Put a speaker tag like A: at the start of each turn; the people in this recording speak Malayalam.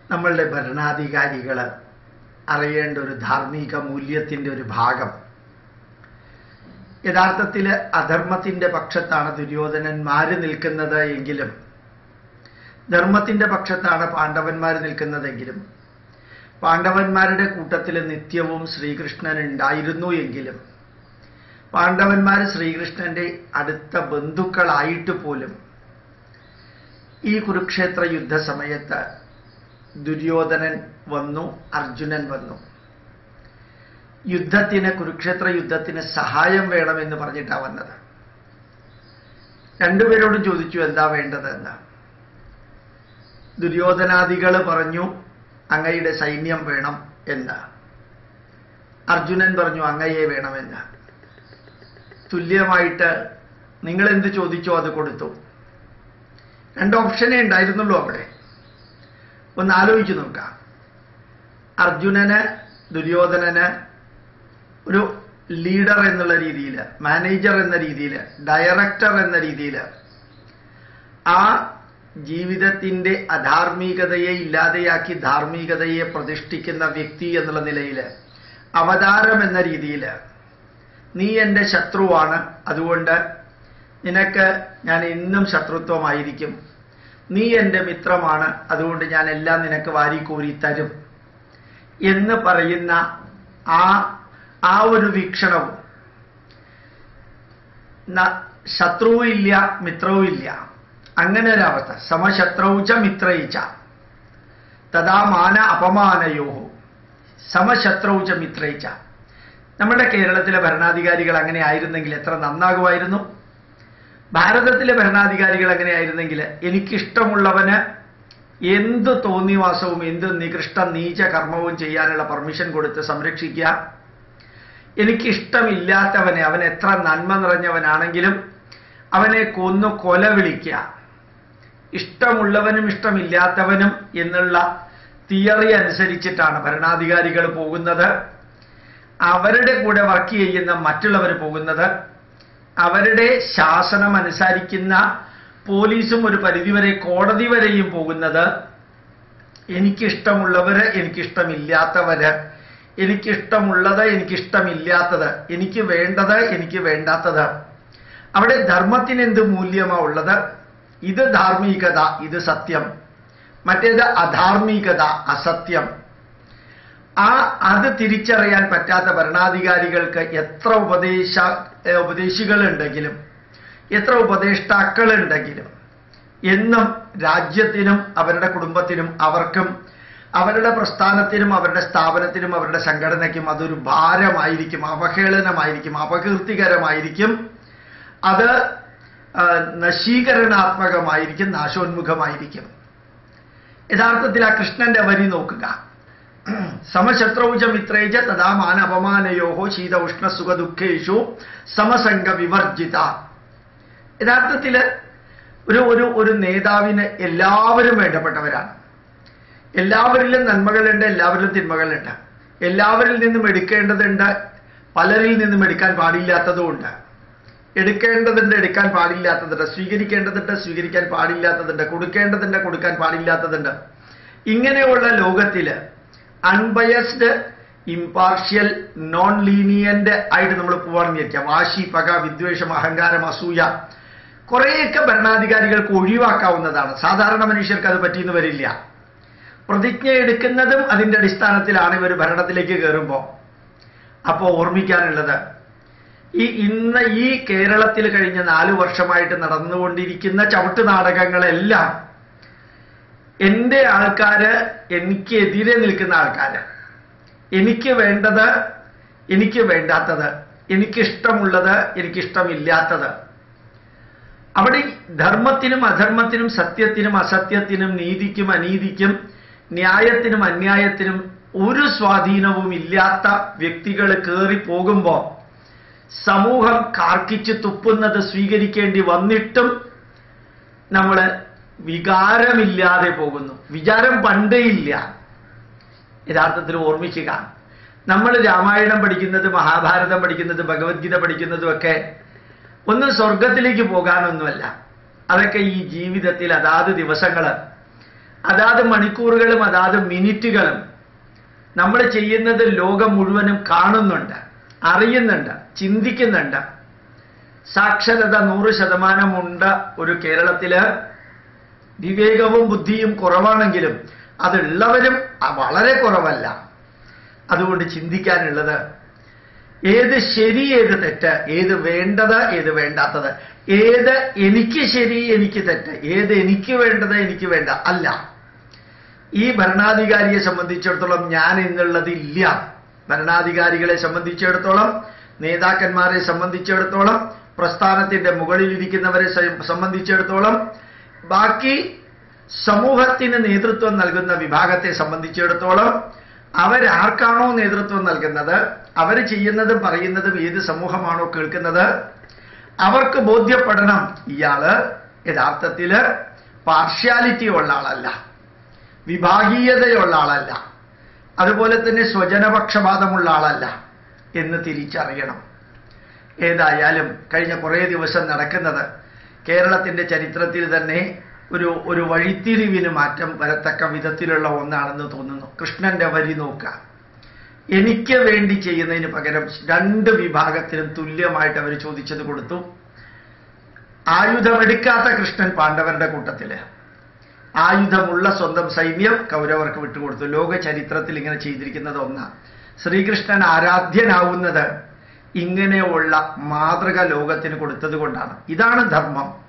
A: നമ്മളുടെ ഭരണാധികാരികൾ അറിയേണ്ട ഒരു ധാർമ്മിക മൂല്യത്തിൻ്റെ ഒരു ഭാഗം യഥാർത്ഥത്തിൽ അധർമ്മത്തിൻ്റെ പക്ഷത്താണ് ദുര്യോധനന്മാർ നിൽക്കുന്നത് എങ്കിലും ധർമ്മത്തിൻ്റെ പക്ഷത്താണ് പാണ്ഡവന്മാർ നിൽക്കുന്നതെങ്കിലും പാണ്ഡവന്മാരുടെ കൂട്ടത്തിൽ നിത്യവും ശ്രീകൃഷ്ണൻ ഉണ്ടായിരുന്നു എങ്കിലും പാണ്ഡവന്മാർ ശ്രീകൃഷ്ണന്റെ അടുത്ത ബന്ധുക്കളായിട്ട് പോലും ഈ കുരുക്ഷേത്ര യുദ്ധസമയത്ത് ദുര്യോധനൻ വന്നു അർജുനൻ വന്നു യുദ്ധത്തിന് കുരുക്ഷേത്ര യുദ്ധത്തിന് സഹായം വേണമെന്ന് പറഞ്ഞിട്ടാണ് വന്നത് രണ്ടുപേരോടും ചോദിച്ചു എന്താ വേണ്ടതെന്ന് ദുര്യോധനാദികൾ പറഞ്ഞു അങ്ങയുടെ സൈന്യം വേണം എന്ന് അർജുനൻ പറഞ്ഞു അങ്ങയെ വേണമെന്ന് തുല്യമായിട്ട് നിങ്ങൾ എന്ത് ചോദിച്ചോ അത് കൊടുത്തു രണ്ട് ഓപ്ഷനേ ഉണ്ടായിരുന്നുള്ളൂ അവിടെ ഒന്ന് ആലോചിച്ച് നോക്കാം അർജുനന് ദുര്യോധനന് ഒരു ലീഡർ എന്നുള്ള രീതിയിൽ മാനേജർ എന്ന രീതിയിൽ ഡയറക്ടർ എന്ന രീതിയിൽ ആ ജീവിതത്തിന്റെ അധാർമികതയെ ഇല്ലാതെയാക്കി ധാർമ്മികതയെ പ്രതിഷ്ഠിക്കുന്ന വ്യക്തി എന്നുള്ള നിലയിൽ അവതാരം എന്ന രീതിയിൽ നീ എൻ്റെ ശത്രുവാണ് അതുകൊണ്ട് നിനക്ക് ഞാൻ എന്നും ശത്രുത്വമായിരിക്കും നീ എൻ്റെ മിത്രമാണ് അതുകൊണ്ട് ഞാൻ എല്ലാം നിനക്ക് വാരിക്കോരി തരും എന്ന് പറയുന്ന ആ ആ ഒരു വീക്ഷണവും ന- ശത്രുവും ഇല്ല മിത്രവും ഇല്ല അങ്ങനെ ഒരവസ്ഥ സമശത്രൗച മിത്രയിച്ച തഥാ മാന അപമാനയോ സമശത്രൗച മിത്രയിച്ച നമ്മുടെ കേരളത്തിലെ ഭരണാധികാരികൾ അങ്ങനെ ആയിരുന്നെങ്കിൽ എത്ര നന്നാകുമായിരുന്നു ഭാരതത്തിലെ ഭരണാധികാരികൾ അങ്ങനെ ആയിരുന്നെങ്കിൽ എനിക്കിഷ്ടമുള്ളവന് എന്ത് തോന്നിവാസവും എന്ത് നികൃഷ്ട നീച കർമ്മവും ചെയ്യാനുള്ള പെർമിഷൻ കൊടുത്ത് സംരക്ഷിക്കുക എനിക്കിഷ്ടമില്ലാത്തവനെ അവൻ എത്ര നന്മ നിറഞ്ഞവനാണെങ്കിലും അവനെ കൊന്നു കൊല വിളിക്കുക ഇഷ്ടമുള്ളവനും ഇഷ്ടമില്ലാത്തവനും എന്നുള്ള തിയറി അനുസരിച്ചിട്ടാണ് ഭരണാധികാരികൾ പോകുന്നത് അവരുടെ കൂടെ വർക്ക് ചെയ്യുന്ന മറ്റുള്ളവർ പോകുന്നത് അവരുടെ ശാസനം അനുസരിക്കുന്ന പോലീസും ഒരു പരിധിവരെ കോടതി വരെയും പോകുന്നത് എനിക്കിഷ്ടമുള്ളവര് എനിക്കിഷ്ടമില്ലാത്തവര് എനിക്കിഷ്ടമുള്ളത് എനിക്കിഷ്ടമില്ലാത്തത് എനിക്ക് വേണ്ടത് എനിക്ക് വേണ്ടാത്തത് അവിടെ ധർമ്മത്തിന് എന്ത് മൂല്യമാ ഉള്ളത് ഇത് ധാർമ്മികത ഇത് സത്യം മറ്റേത് അധാർമികത അസത്യം ആ അത് തിരിച്ചറിയാൻ പറ്റാത്ത ഭരണാധികാരികൾക്ക് എത്ര ഉപദേശ ഏഹ് ഉപദേശികളുണ്ടെങ്കിലും എത്ര ഉപദേഷ്ടാക്കളുണ്ടെങ്കിലും എന്നും രാജ്യത്തിനും അവരുടെ കുടുംബത്തിനും അവർക്കും അവരുടെ പ്രസ്ഥാനത്തിനും അവരുടെ സ്ഥാപനത്തിനും അവരുടെ സംഘടനയ്ക്കും അതൊരു ഭാരമായിരിക്കും അവഹേളനമായിരിക്കും അപകീർത്തികരമായിരിക്കും അത് ആ, നശീകരണാത്മകമായിരിക്കും നാശോന്മുഖമായിരിക്കും യഥാർത്ഥത്തിൽ ആ കൃഷ്ണന്റെ വരി നോക്കുക സമശത്രൗച മിത്രേജ തഥാ മാന അപമാനയോഹോ ശീത ഉഷ്ണ സുഖ ദുഃഖേഷു സമസംഗ വിവർജിത യഥാർത്ഥത്തിൽ ഒരു ഒരു ഒരു നേതാവിന് എല്ലാവരും വേണ്ടപ്പെട്ടവരാണ് എല്ലാവരിലും നന്മകളുണ്ട് എല്ലാവരിലും തിന്മകളുണ്ട് എല്ലാവരിൽ നിന്നും എടുക്കേണ്ടതുണ്ട് പലരിൽ നിന്നും എടുക്കാൻ പാടില്ലാത്തതുമുണ്ട് എടുക്കേണ്ടതുണ്ട് എടുക്കാൻ പാടില്ലാത്തതുണ്ട് സ്വീകരിക്കേണ്ടതുണ്ട് സ്വീകരിക്കാൻ പാടില്ലാത്തതുണ്ട് കൊടുക്കേണ്ടതുണ്ട് കൊടുക്കാൻ പാടില്ലാത്തതുണ്ട് ഇങ്ങനെയുള്ള ലോകത്തില് അൺബയസ്ഡ് ഇമ്പാർഷ്യൽ നോൺ ലീനിയന്റ് ആയിട്ട് നമ്മൾ പോവാണെന്ന് വിചാരിക്കാം വാശി പക വിദ്വേഷം അഹങ്കാരം അസൂയ കുറേയൊക്കെ ഭരണാധികാരികൾക്ക് ഒഴിവാക്കാവുന്നതാണ് സാധാരണ മനുഷ്യർക്ക് അത് പറ്റിയെന്ന് വരില്ല പ്രതിജ്ഞ എടുക്കുന്നതും അതിന്റെ അടിസ്ഥാനത്തിലാണ് ഇവർ ഭരണത്തിലേക്ക് കയറുമ്പോൾ അപ്പോൾ ഓർമ്മിക്കാനുള്ളത് ഈ ഇന്ന് ഈ കേരളത്തിൽ കഴിഞ്ഞ നാലു വർഷമായിട്ട് നടന്നുകൊണ്ടിരിക്കുന്ന ചവിട്ട് നാടകങ്ങളെല്ലാം എൻ്റെ ആൾക്കാര് എനിക്കെതിരെ നിൽക്കുന്ന ആൾക്കാര് എനിക്ക് വേണ്ടത് എനിക്ക് വേണ്ടാത്തത് എനിക്കിഷ്ടമുള്ളത് എനിക്കിഷ്ടമില്ലാത്തത് അവിടെ ധർമ്മത്തിനും അധർമ്മത്തിനും സത്യത്തിനും അസത്യത്തിനും നീതിക്കും അനീതിക്കും ന്യായത്തിനും അന്യായത്തിനും ഒരു സ്വാധീനവും ഇല്ലാത്ത വ്യക്തികൾ കയറി പോകുമ്പോൾ സമൂഹം കാർക്കിച്ച് തുപ്പുന്നത് സ്വീകരിക്കേണ്ടി വന്നിട്ടും നമ്മൾ വികാരമില്ലാതെ പോകുന്നു വിചാരം പണ്ടേ ഇല്ല യഥാർത്ഥത്തിൽ ഓർമ്മിക്കുക നമ്മൾ രാമായണം പഠിക്കുന്നത് മഹാഭാരതം പഠിക്കുന്നത് ഭഗവത്ഗീത പഠിക്കുന്നതും ഒക്കെ ഒന്നും സ്വർഗത്തിലേക്ക് പോകാനൊന്നുമല്ല അതൊക്കെ ഈ ജീവിതത്തിൽ അതാത് ദിവസങ്ങൾ അതാത് മണിക്കൂറുകളും അതാത് മിനിറ്റുകളും നമ്മൾ ചെയ്യുന്നത് ലോകം മുഴുവനും കാണുന്നുണ്ട് അറിയുന്നുണ്ട് ചിന്തിക്കുന്നുണ്ട് സാക്ഷരത നൂറ് ശതമാനമുണ്ട് ഒരു കേരളത്തില് വിവേകവും ബുദ്ധിയും കുറവാണെങ്കിലും അതുള്ളവരും വളരെ കുറവല്ല അതുകൊണ്ട് ചിന്തിക്കാനുള്ളത് ഏത് ശരി ഏത് തെറ്റ് ഏത് വേണ്ടത് ഏത് വേണ്ടാത്തത് ഏത് എനിക്ക് ശരി എനിക്ക് തെറ്റ് ഏത് എനിക്ക് വേണ്ടത് എനിക്ക് വേണ്ട അല്ല ഈ ഭരണാധികാരിയെ സംബന്ധിച്ചിടത്തോളം ഞാൻ എന്നുള്ളത് ഇല്ല ഭരണാധികാരികളെ സംബന്ധിച്ചിടത്തോളം നേതാക്കന്മാരെ സംബന്ധിച്ചിടത്തോളം പ്രസ്ഥാനത്തിന്റെ മുകളിലിരിക്കുന്നവരെ സംബന്ധിച്ചിടത്തോളം ബാക്കി സമൂഹത്തിന് നേതൃത്വം നൽകുന്ന വിഭാഗത്തെ സംബന്ധിച്ചിടത്തോളം അവരാർക്കാണോ നേതൃത്വം നൽകുന്നത് അവർ ചെയ്യുന്നതും പറയുന്നതും ഏത് സമൂഹമാണോ കേൾക്കുന്നത് അവർക്ക് ബോധ്യപ്പെടണം ഇയാള് യഥാർത്ഥത്തില് പാർഷ്യാലിറ്റി ഉള്ള ആളല്ല വിഭാഗീയതയുള്ള ആളല്ല അതുപോലെ തന്നെ സ്വജനപക്ഷപാതമുള്ള ആളല്ല എന്ന് തിരിച്ചറിയണം ഏതായാലും കഴിഞ്ഞ കുറേ ദിവസം നടക്കുന്നത് കേരളത്തിന്റെ ചരിത്രത്തിൽ തന്നെ ഒരു ഒരു വഴിത്തിരിവിന് മാറ്റം വരത്തക്ക വിധത്തിലുള്ള ഒന്നാണെന്ന് തോന്നുന്നു കൃഷ്ണന്റെ വരി നോക്കുക എനിക്ക് വേണ്ടി ചെയ്യുന്നതിന് പകരം രണ്ട് വിഭാഗത്തിനും തുല്യമായിട്ട് അവർ ചോദിച്ചത് കൊടുത്തു ആയുധമെടുക്കാത്ത കൃഷ്ണൻ പാണ്ഡവരുടെ കൂട്ടത്തില് ആയുധമുള്ള സ്വന്തം സൈന്യം കൗരവർക്ക് വിട്ടുകൊടുത്തു ലോക ചരിത്രത്തിൽ ഇങ്ങനെ ചെയ്തിരിക്കുന്നത് ഒന്നാണ് ശ്രീകൃഷ്ണൻ ആരാധ്യനാവുന്നത് ഇങ്ങനെയുള്ള മാതൃക ലോകത്തിന് കൊടുത്തത് കൊണ്ടാണ് ഇതാണ് ധർമ്മം